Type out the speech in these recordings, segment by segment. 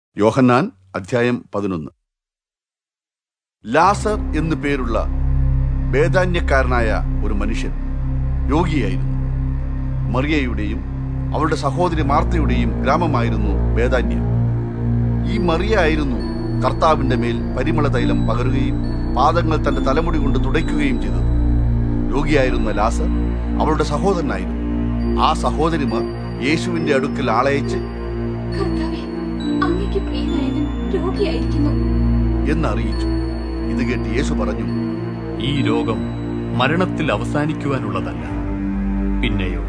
യോഹന്നാൻ അധ്യായം പതിനൊന്ന് ലാസർ എന്നു പേരുള്ള വേദാന്യക്കാരനായ ഒരു മനുഷ്യൻ രോഗിയായിരുന്നു മറിയയുടെയും അവളുടെ സഹോദരി മാർത്തയുടെയും ഗ്രാമമായിരുന്നു വേദാന്യം ഈ മറിയ ആയിരുന്നു കർത്താവിന്റെ മേൽ പരിമള തൈലം പകരുകയും പാദങ്ങൾ തന്റെ തലമുടി കൊണ്ട് തുടയ്ക്കുകയും ചെയ്തത് രോഗിയായിരുന്ന ലാസർ അവളുടെ സഹോദരനായിരുന്നു ആ സഹോദരിമാർ യേശുവിന്റെ അടുക്കൽ ആളയച്ച് കർത്താവേ അങ്ങയ്ക്ക് പ്രിയനായവൻ രോഗിയായിരിക്കുന്നു എന്നറിയിച്ചു ഇത് കേട്ട് യേശു പറഞ്ഞു ഈ രോഗം മരണത്തിൽ അവസാനിക്കുവാനുള്ളതല്ല പിന്നെയോ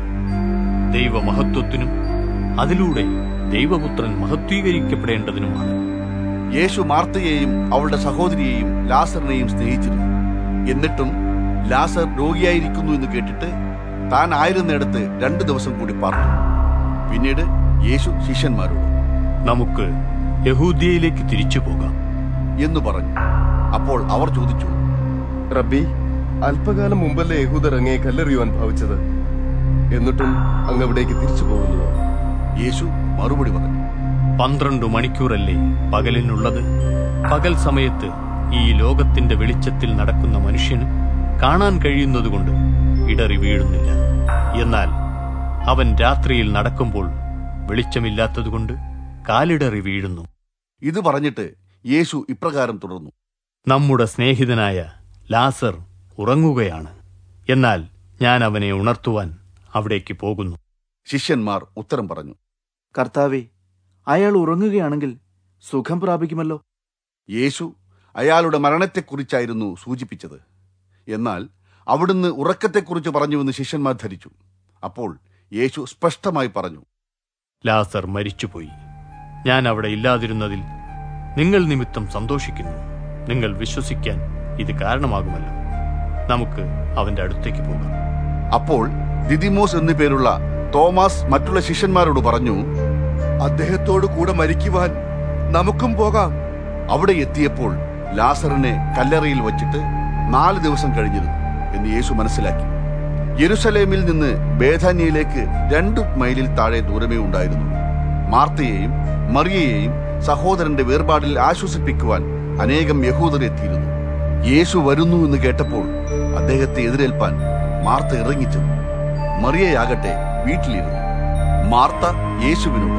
ദൈവമഹത്വത്തിനും അതിലൂടെ ദൈവപുത്രൻ മഹത്വീകരിക്കപ്പെടേണ്ടതിനുമാണ് യേശു മാർത്തയെയും അവളുടെ സഹോദരിയെയും ലാസറിനെയും സ്നേഹിച്ചിരുന്നു എന്നിട്ടും ലാസർ രോഗിയായിരിക്കുന്നു എന്ന് കേട്ടിട്ട് താൻ ആയിരുന്നിടത്ത് രണ്ടു ദിവസം കൂടി പാർത്തു പിന്നീട് യേശു ശിഷ്യന്മാരോട് നമുക്ക് യഹൂദ്യയിലേക്ക് തിരിച്ചു പോകാം എന്ന് പറഞ്ഞു അപ്പോൾ അവർ ചോദിച്ചു റബ്ബി അല്പകാലം മുമ്പല്ലേ യഹൂദർ അങ്ങയെ കല്ലെറിയുവാൻ ഭാവിച്ചത് എന്നിട്ടും അങ്ങ് അവിടേക്ക് തിരിച്ചു പോകുന്നു യേശു മറുപടി പറഞ്ഞു പന്ത്രണ്ട് മണിക്കൂറല്ലേ പകലിനുള്ളത് പകൽ സമയത്ത് ഈ ലോകത്തിന്റെ വെളിച്ചത്തിൽ നടക്കുന്ന മനുഷ്യന് കാണാൻ കഴിയുന്നതുകൊണ്ട് ഇടറി വീഴുന്നില്ല എന്നാൽ അവൻ രാത്രിയിൽ നടക്കുമ്പോൾ വെളിച്ചമില്ലാത്തതുകൊണ്ട് കാലിടറി വീഴുന്നു ഇത് പറഞ്ഞിട്ട് യേശു ഇപ്രകാരം തുടർന്നു നമ്മുടെ സ്നേഹിതനായ ലാസർ ഉറങ്ങുകയാണ് എന്നാൽ ഞാൻ അവനെ ഉണർത്തുവാൻ അവിടേക്ക് പോകുന്നു ശിഷ്യന്മാർ ഉത്തരം പറഞ്ഞു കർത്താവെ അയാൾ ഉറങ്ങുകയാണെങ്കിൽ സുഖം പ്രാപിക്കുമല്ലോ യേശു അയാളുടെ മരണത്തെക്കുറിച്ചായിരുന്നു സൂചിപ്പിച്ചത് എന്നാൽ അവിടുന്ന് ഉറക്കത്തെക്കുറിച്ച് പറഞ്ഞുവെന്ന് ശിഷ്യന്മാർ ധരിച്ചു അപ്പോൾ യേശു സ്പഷ്ടമായി പറഞ്ഞു ലാസർ മരിച്ചുപോയി ഞാൻ അവിടെ ഇല്ലാതിരുന്നതിൽ നിങ്ങൾ നിമിത്തം സന്തോഷിക്കുന്നു നിങ്ങൾ വിശ്വസിക്കാൻ ഇത് കാരണമാകുമല്ലോ നമുക്ക് അവന്റെ അടുത്തേക്ക് പോകാം അപ്പോൾ ദിദിമോസ് എന്നു പേരുള്ള തോമസ് മറ്റുള്ള ശിഷ്യന്മാരോട് പറഞ്ഞു അദ്ദേഹത്തോട് കൂടെ മരിക്കുവാൻ നമുക്കും പോകാം അവിടെ എത്തിയപ്പോൾ ലാസറിനെ കല്ലറയിൽ വച്ചിട്ട് നാല് ദിവസം കഴിഞ്ഞിരുന്നു എന്ന് യേശു മനസ്സിലാക്കി യെരുസലേമിൽ നിന്ന് ബേധാന്യയിലേക്ക് രണ്ടു മൈലിൽ താഴെ ദൂരമേ ഉണ്ടായിരുന്നു മാർത്തയെയും മറിയയെയും സഹോദരന്റെ വേർപാടിൽ ആശ്വസിപ്പിക്കുവാൻ അനേകം യഹൂദർ എത്തിയിരുന്നു യേശു വരുന്നു എന്ന് കേട്ടപ്പോൾ അദ്ദേഹത്തെ എതിരേൽപ്പാൻ മാർത്ത ഇറങ്ങിച്ചെന്നു മറിയയാകട്ടെ വീട്ടിലിരുന്നു മാർത്ത യേശുവിനോട്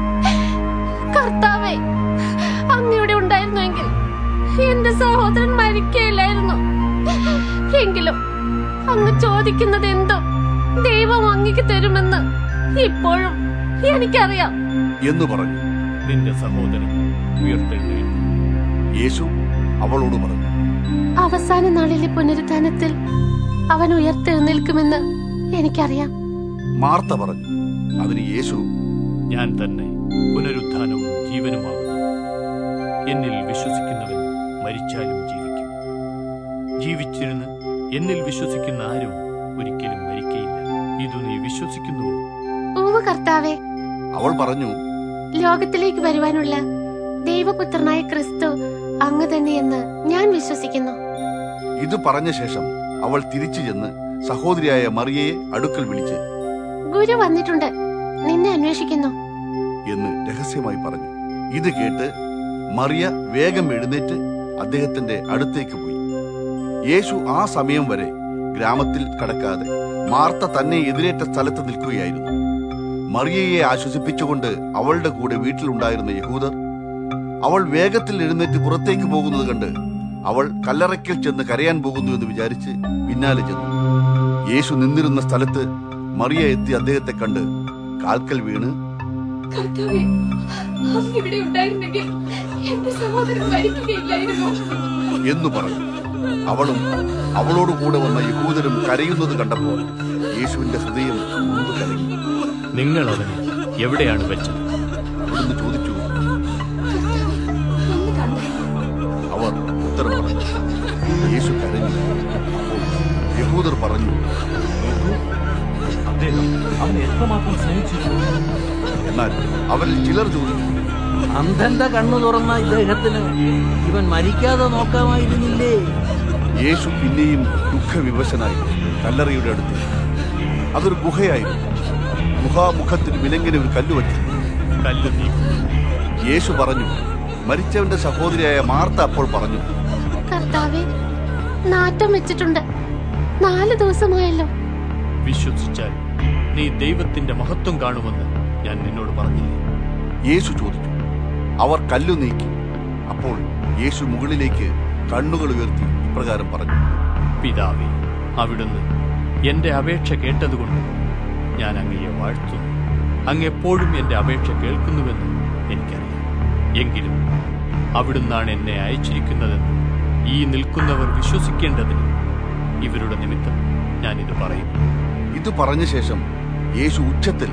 കർത്താവേ അങ്ങയുടെ ഉണ്ടായിരുന്നുവെങ്കിൽ എന്റെ സഹോദരൻ മരിക്കയില്ലായിരുന്നു എങ്കിലും അങ്ങ് ചോദിക്കുന്നത് എന്തും ദൈവം അങ്ങക്ക് തരുമെന്ന് ഇപ്പോഴും എനിക്കറിയാം എന്ന് പറഞ്ഞു നിന്റെ സഹോദരൻ ഉയർത്തെഴുന്നേൽക്കും യേശു അവളോട് പറഞ്ഞു അവസാന നാളിലെ പുനരുത്ഥാനത്തിൽ അവൻ ഉയർത്തെഴുന്നേൽക്കുമെന്ന് എനിക്കറിയാം മാർത്ത പറഞ്ഞു അതിന് യേശു ഞാൻ തന്നെ പുനരുത്ഥാനവും ജീവനുമാകുന്നു എന്നിൽ വിശ്വസിക്കുന്നവൻ മരിച്ചാലും ജീവിക്കും ജീവിച്ചിരുന്ന് എന്നിൽ വിശ്വസിക്കുന്ന ആരും ഒരിക്കലും മരിക്കയില്ല ഇതു നീ വിശ്വസിക്കുന്നുവോ ഉവ്വ് കർത്താവേ അവൾ പറഞ്ഞു ലോകത്തിലേക്ക് വരുവാനുള്ള ദൈവപുത്രനായ ക്രിസ്തു അങ്ങ് തന്നെയെന്ന് ഞാൻ വിശ്വസിക്കുന്നു ഇത് പറഞ്ഞ ശേഷം അവൾ തിരിച്ചു ചെന്ന് സഹോദരിയായ മറിയയെ അടുക്കൽ വിളിച്ച് ഗുരു വന്നിട്ടുണ്ട് നിന്നെ അന്വേഷിക്കുന്നു എന്ന് രഹസ്യമായി പറഞ്ഞു ഇത് കേട്ട് മറിയ വേഗം എഴുന്നേറ്റ് അദ്ദേഹത്തിന്റെ അടുത്തേക്ക് പോയി യേശു ആ സമയം വരെ ഗ്രാമത്തിൽ കടക്കാതെ മാർത്ത തന്നെ എതിരേറ്റ സ്ഥലത്ത് നിൽക്കുകയായിരുന്നു മറിയയെ ആശ്വസിപ്പിച്ചുകൊണ്ട് അവളുടെ കൂടെ വീട്ടിലുണ്ടായിരുന്ന യഹൂദർ അവൾ വേഗത്തിൽ എഴുന്നേറ്റ് പുറത്തേക്ക് പോകുന്നത് കണ്ട് അവൾ കല്ലറയ്ക്കൽ ചെന്ന് കരയാൻ പോകുന്നു എന്ന് വിചാരിച്ച് പിന്നാലെ ചെന്നു യേശു നിന്നിരുന്ന സ്ഥലത്ത് മറിയ എത്തി അദ്ദേഹത്തെ കണ്ട് കാൽക്കൽ വീണ് കർത്താവേ അങ്ങ് ഇവിടെ ഉണ്ടായിരുന്നെങ്കിൽ എന്റെ സഹോദരൻ മരിക്കുകയില്ലായിരുന്നു എന്നു പറഞ്ഞു അവളും അവളോട് കൂടെ വന്ന യഹൂദരും കരയുന്നത് കണ്ടപ്പോൾ യേശുവിന്റെ ഹൃദയം നൊന്ത് കലങ്ങി നിങ്ങൾ അവനെ എവിടെയാണ് വെച്ചത് അവിടുന്ന് ചോദിച്ചു അവർ ഉത്തരം പറഞ്ഞു യേശു കരഞ്ഞു അപ്പോൾ യഹൂദർ പറഞ്ഞു അദ്ദേഹം അവനെ എത്രമാത്രം സ്നേഹിച്ചിരുന്നു എന്നാൽ അവരിൽ ചിലർ ചോദിച്ചു അന്ധന്റെ കണ്ണു തുറന്ന ഇദ്ദേഹത്തിന് ഇവൻ മരിക്കാതെ നോക്കാമായിരുന്നില്ലേ യേശു പിന്നെയും ദുഃഖവിവശനായി കല്ലറയുടെ അടുത്ത് അതൊരു ഗുഹയായിരുന്നു ഗുഹാമുഖത്തിന് വിലങ്ങനെ ഒരു കല്ല് വച്ചിരുന്നു കല്ല് നീക്കും യേശു പറഞ്ഞു മരിച്ചവന്റെ സഹോദരിയായ മാർത്ത അപ്പോൾ പറഞ്ഞു കർത്താവെ നാറ്റം വെച്ചിട്ടുണ്ട് നാല് ദിവസമായല്ലോ വിശ്വസിച്ചാൽ നീ ദൈവത്തിന്റെ മഹത്വം കാണുമെന്ന് ഞാൻ നിന്നോട് പറഞ്ഞില്ലേ യേശു ചോദിച്ചു അവർ കല്ലു നീക്കി അപ്പോൾ യേശു മുകളിലേക്ക് കണ്ണുകൾ ഉയർത്തി ഇപ്രകാരം പറഞ്ഞു പിതാവേ അവിടുന്ന് എന്റെ അപേക്ഷ കേട്ടതുകൊണ്ട് ഞാൻ അങ്ങയെ വാഴ്ത്തുന്നു അങ്ങ് എപ്പോഴും എന്റെ അപേക്ഷ കേൾക്കുന്നുവെന്ന് എനിക്കറിയാം എങ്കിലും അവിടുന്നാണ് എന്നെ അയച്ചിരിക്കുന്നതെന്ന് ഈ നിൽക്കുന്നവർ വിശ്വസിക്കേണ്ടതിന് ഇവരുടെ നിമിത്തം ഞാനിത് പറയുന്നു ഇത് പറഞ്ഞ ശേഷം യേശു ഉച്ചത്തിൽ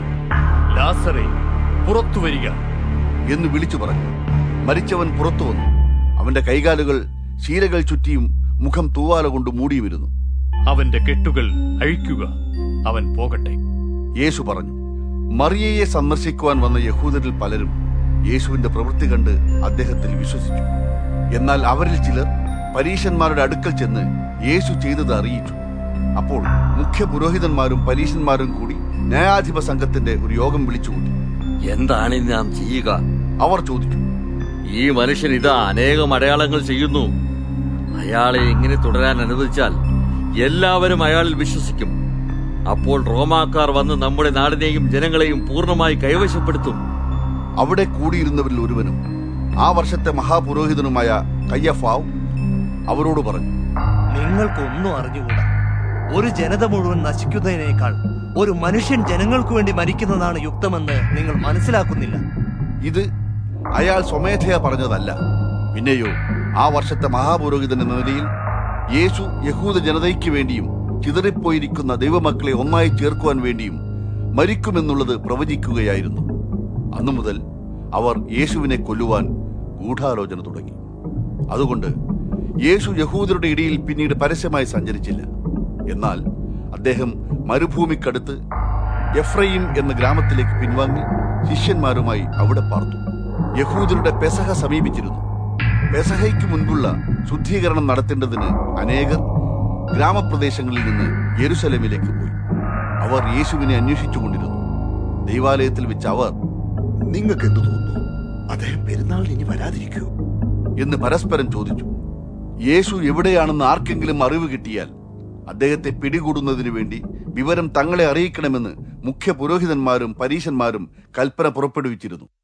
ലാസറെ പുറത്തു വരിക എന്ന് വിളിച്ചു പറഞ്ഞു മരിച്ചവൻ പുറത്തു വന്നു അവന്റെ കൈകാലുകൾ ശീലകൾ ചുറ്റിയും മുഖം തൂവാല കൊണ്ട് മൂടിയുമിരുന്നു അവന്റെ കെട്ടുകൾ അഴിക്കുക അവൻ പോകട്ടെ യേശു പറഞ്ഞു മറിയയെ സന്ദർശിക്കുവാൻ വന്ന യഹൂദരിൽ പലരും യേശുവിന്റെ പ്രവൃത്തി കണ്ട് അദ്ദേഹത്തിൽ വിശ്വസിച്ചു എന്നാൽ അവരിൽ ചിലർ പരീശന്മാരുടെ അടുക്കൽ ചെന്ന് യേശു ചെയ്തത് അറിയിച്ചു അപ്പോൾ മുഖ്യ പുരോഹിതന്മാരും പരീശന്മാരും കൂടി ന്യായാധിപ സംഘത്തിന്റെ ഒരു യോഗം വിളിച്ചുകൂട്ടി എന്താണ് ഇനി നാം ചെയ്യുക അവർ ചോദിച്ചു ഈ മനുഷ്യൻ ഇതാ അനേകം അടയാളങ്ങൾ ചെയ്യുന്നു അയാളെ ഇങ്ങനെ തുടരാൻ അനുവദിച്ചാൽ എല്ലാവരും അയാളിൽ വിശ്വസിക്കും അപ്പോൾ റോമാക്കാർ വന്ന് നമ്മുടെ നാടിനെയും ജനങ്ങളെയും പൂർണ്ണമായി കൈവശപ്പെടുത്തും അവിടെ കൂടിയിരുന്നവരിൽ ഒരുവനും ആ വർഷത്തെ മഹാപുരോഹിതനുമായ കയ്യഫാവ് അവരോട് പറഞ്ഞു നിങ്ങൾക്കൊന്നും അറിഞ്ഞുകൂടാ ഒരു ജനത മുഴുവൻ നശിക്കുന്നതിനേക്കാൾ ഒരു മനുഷ്യൻ ജനങ്ങൾക്കു വേണ്ടി മരിക്കുന്നതാണ് യുക്തമെന്ന് നിങ്ങൾ മനസ്സിലാക്കുന്നില്ല ഇത് അയാൾ സ്വമേധയാ പറഞ്ഞതല്ല പിന്നെയോ ആ വർഷത്തെ മഹാപുരോഹിതൻ എന്ന നിലയിൽ യേശു യഹൂദ ജനതയ്ക്ക് വേണ്ടിയും ചിതറിപ്പോയിരിക്കുന്ന ദൈവമക്കളെ ഒന്നായി ചേർക്കുവാൻ വേണ്ടിയും മരിക്കുമെന്നുള്ളത് പ്രവചിക്കുകയായിരുന്നു അന്നു മുതൽ അവർ യേശുവിനെ കൊല്ലുവാൻ ഗൂഢാലോചന തുടങ്ങി അതുകൊണ്ട് യേശു യഹൂദരുടെ ഇടയിൽ പിന്നീട് പരസ്യമായി സഞ്ചരിച്ചില്ല എന്നാൽ അദ്ദേഹം മരുഭൂമിക്കടുത്ത് എഫ്രൈം എന്ന ഗ്രാമത്തിലേക്ക് പിൻവാങ്ങി ശിഷ്യന്മാരുമായി അവിടെ പാർത്തു യഹൂദരുടെ പെസഹ സമീപിച്ചിരുന്നു പെസഹയ്ക്ക് മുൻപുള്ള ശുദ്ധീകരണം നടത്തേണ്ടതിന് അനേകർ ഗ്രാമപ്രദേശങ്ങളിൽ നിന്ന് യെരുസലേമിലേക്ക് പോയി അവർ യേശുവിനെ അന്വേഷിച്ചുകൊണ്ടിരുന്നു ദൈവാലയത്തിൽ വെച്ച് അവർ നിങ്ങൾക്ക് എന്തു തോന്നുന്നു അദ്ദേഹം പെരുന്നാളിന് ഇനി വരാതിരിക്കൂ എന്ന് പരസ്പരം ചോദിച്ചു യേശു എവിടെയാണെന്ന് ആർക്കെങ്കിലും അറിവ് കിട്ടിയാൽ അദ്ദേഹത്തെ പിടികൂടുന്നതിനു വേണ്ടി വിവരം തങ്ങളെ അറിയിക്കണമെന്ന് മുഖ്യ പുരോഹിതന്മാരും പരീശന്മാരും കൽപ്പന പുറപ്പെടുവിച്ചിരുന്നു